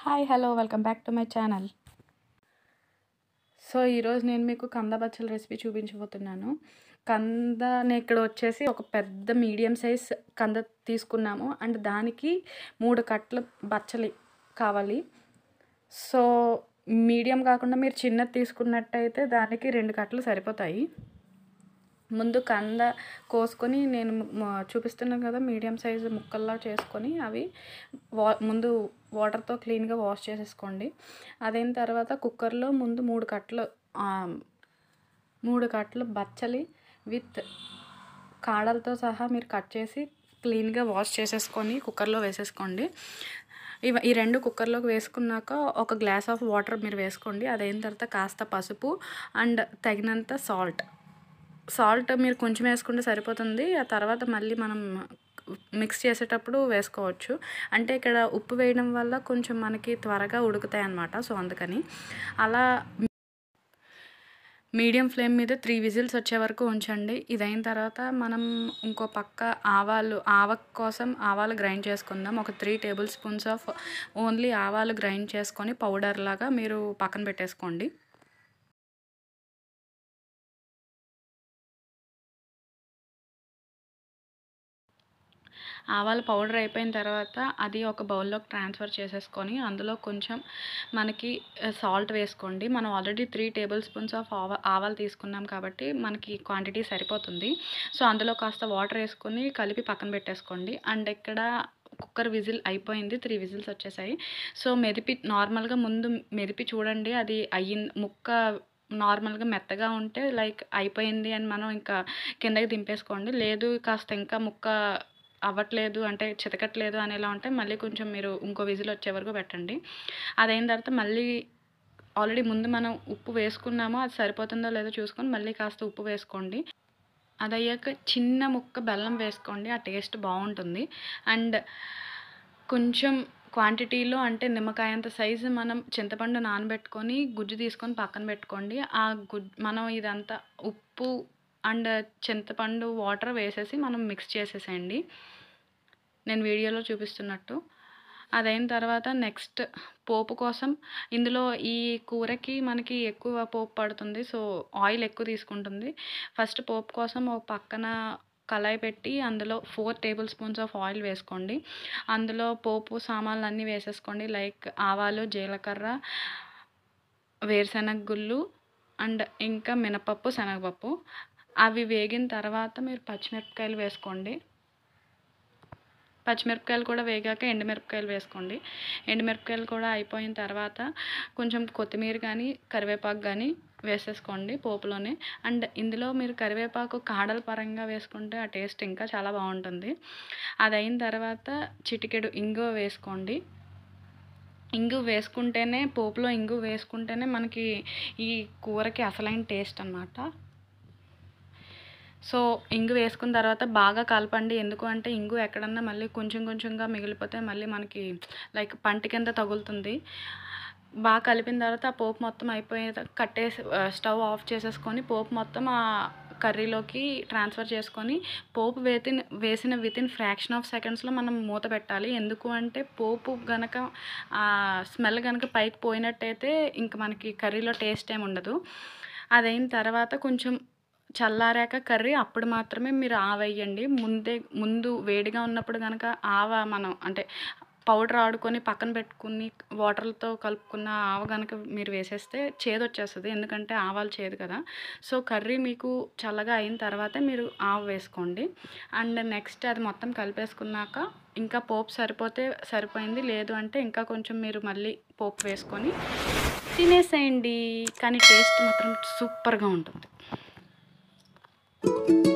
hi hello welcome back to my channel so ఈరోజు నేను మీకు కంద బచ్చల రెసిపీ చూపించబోతున్నాను కంద నేను ఇక్కడ వచ్చేసి ఒక పెద్ద మీడియం సైజ్ కంద తీసుకున్నాము అండ్ దానికి మూడు కట్టలు బచ్చలి కావాలి సో మీడియం కాకుండా మీరు చిన్నది తీసుకున్నట్టయితే దానికి రెండు కట్టలు సరిపోతాయి ముందు కంద కోసుకొని నేను మ- చూపిస్తున్నాను కదా మీడియం సైజు ముక్కల్లా చేసుకొని అవి వా ముందు వాటర్తో క్లీన్గా వాష్ చేసేసుకోండి అదైన తర్వాత కుక్కర్లో ముందు మూడు కట్టలు ఆ, మూడు కట్టలు బచ్చలి విత్ కాడలతో సహా మీరు కట్ చేసి క్లీన్గా వాష్ చేసేసుకొని కుక్కర్లో వేసేసుకోండి ఇవ ఈ రెండు కుక్కర్లోకి వేసుకున్నాక ఒక గ్లాస్ ఆఫ్ వాటర్ మీరు వేసుకోండి అదైన తర్వాత కాస్త పసుపు అండ్ తగినంత సాల్ట్ సాల్ట్ మీరు కొంచెం వేసుకుంటే సరిపోతుంది ఆ తర్వాత మళ్ళీ మనం మిక్స్ చేసేటప్పుడు వేసుకోవచ్చు అంటే ఇక్కడ ఉప్పు వేయడం వల్ల కొంచెం మనకి త్వరగా ఉడుకుతాయి అన్నమాట సో అందుకని అలా మీడియం ఫ్లేమ్ మీద త్రీ విజిల్స్ వచ్చే వరకు ఉంచండి ఇదైన తర్వాత మనం ఇంకో పక్క ఆవాలు ఆవ కోసం ఆవాలు గ్రైండ్ చేసుకుందాం ఒక three tablespoons of only ఆవాలు గ్రైండ్ చేసుకొని పౌడర్ లాగా మీరు పక్కన పెట్టేసుకోండి ఆవాల పౌడర్ అయిపోయిన తర్వాత అది ఒక బౌల్లోకి ట్రాన్స్ఫర్ చేసేసుకొని అందులో కొంచెం మనకి సాల్ట్ వేసుకోండి మనం already three tablespoons of ఆవా ఆవాలు తీసుకున్నాం కాబట్టి మనకి క్వాంటిటీ సరిపోతుంది సో అందులో కాస్త వాటర్ వేసుకొని కలిపి పక్కన పెట్టేసుకోండి అండ్ ఇక్కడ కుక్కర్ విజిల్ అయిపోయింది త్రీ విజిల్స్ వచ్చేసాయి సో మెదిపి నార్మల్గా ముందు మెదిపి చూడండి అది అయ్యింది ముక్క నార్మల్గా మెత్తగా ఉంటే లైక్ అయిపోయింది అని మనం ఇంకా కిందకి దింపేసుకోండి లేదు కాస్త ఇంకా ముక్క అవ్వట్లేదు అంటే చితకట్లేదు అనేలా ఉంటే మళ్ళీ కొంచెం మీరు ఇంకో విజిల్ వచ్చే వరకు పెట్టండి అదైన తర్వాత మళ్ళీ ఆల్రెడీ ముందు మనం ఉప్పు వేసుకున్నామో అది సరిపోతుందో లేదో చూసుకొని మళ్ళీ కాస్త ఉప్పు వేసుకోండి అది అయ్యాక చిన్న ముక్క బెల్లం వేసుకోండి ఆ టేస్ట్ బాగుంటుంది అండ్ కొంచెం క్వాంటిటీలో అంటే నిమ్మకాయ అంత సైజు మనం చింతపండు నానబెట్టుకొని గుజ్జు తీసుకొని పక్కన పెట్టుకోండి ఆ గుజ్ మనం ఇదంతా ఉప్పు అండ్ చింతపండు వాటర్ వేసేసి మనం మిక్స్ చేసేసేయండి నేను వీడియోలో చూపిస్తున్నట్టు అదైన తర్వాత నెక్స్ట్ పోపు కోసం ఇందులో ఈ కూరకి మనకి ఎక్కువ పోపు పడుతుంది సో ఆయిల్ ఎక్కువ తీసుకుంటుంది ఫస్ట్ పోపు కోసం ఒక పక్కన కళాయి పెట్టి అందులో four tablespoons of oil వేసుకోండి అందులో పోపు సామాన్లు అన్నీ వేసేసుకోండి లైక్ ఆవాలు జీలకర్ర వేరుశనగ గుళ్ళు అండ్ ఇంకా మినపప్పు శనగపప్పు అవి వేగిన తర్వాత మీరు పచ్చిమిరపకాయలు వేసుకోండి పచ్చిమిరపకాయలు కూడా వేగాక ఎండుమిరపకాయలు వేసుకోండి ఎండుమిరపకాయలు కూడా అయిపోయిన తర్వాత కొంచెం కొత్తిమీర కానీ కరివేపాకు కానీ వేసేసుకోండి పోపులోనే అండ్ ఇందులో మీరు కరివేపాకు కాడల పరంగా వేసుకుంటే ఆ టేస్ట్ ఇంకా చాలా బాగుంటుంది అది అయిన తర్వాత చిటికెడు ఇంగువ వేసుకోండి ఇంగు వేసుకుంటేనే పోపులో ఇంగు వేసుకుంటేనే మనకి ఈ కూరకి అసలైన టేస్ట్ అన్నమాట సో ఇంగు వేసుకున్న తర్వాత బాగా కలపండి ఎందుకు అంటే ఇంగు ఎక్కడన్నా మళ్ళీ కొంచెం కొంచెంగా మిగిలిపోతే మళ్ళీ మనకి లైక్ పంట కింద తగులుతుంది బాగా కలిపిన తర్వాత ఆ పోపు మొత్తం అయిపోయే కట్టేసి ఆ, స్టవ్ ఆఫ్ చేసేసుకొని పోపు మొత్తం ఆ కర్రీలోకి ట్రాన్స్ఫర్ చేసుకొని పోపు వేతిన వేసిన విత్ ఇన్ ఫ్రాక్షన్ ఆఫ్ సెకండ్స్లో మనం మూత పెట్టాలి ఎందుకు అంటే పోపు గనక ఆ స్మెల్ గనక పైకి పోయినట్టయితే ఇంక మనకి కర్రీలో టేస్ట్ ఏమి ఉండదు అదైన తర్వాత కొంచెం చల్లారాక కర్రీ అప్పుడు మాత్రమే మీరు ఆవ వేయండి ముందే ముందు వేడిగా ఉన్నప్పుడు కనుక ఆవ మనం అంటే పౌడర్ ఆడుకొని పక్కన పెట్టుకుని వాటర్తో కలుపుకున్న ఆవ కనుక మీరు వేసేస్తే చేదు వచ్చేస్తుంది ఎందుకంటే ఆవాలు చేదు కదా సో కర్రీ మీకు చల్లగా అయిన తర్వాతే మీరు ఆవ వేసుకోండి అండ్ నెక్స్ట్ అది మొత్తం కలిపేసుకున్నాక ఇంకా పోపు సరిపోతే సరిపోయింది లేదు అంటే ఇంకా కొంచెం మీరు మళ్ళీ పోపు వేసుకొని తినేసేయండి కానీ టేస్ట్ మాత్రం సూపర్గా ఉంటుంది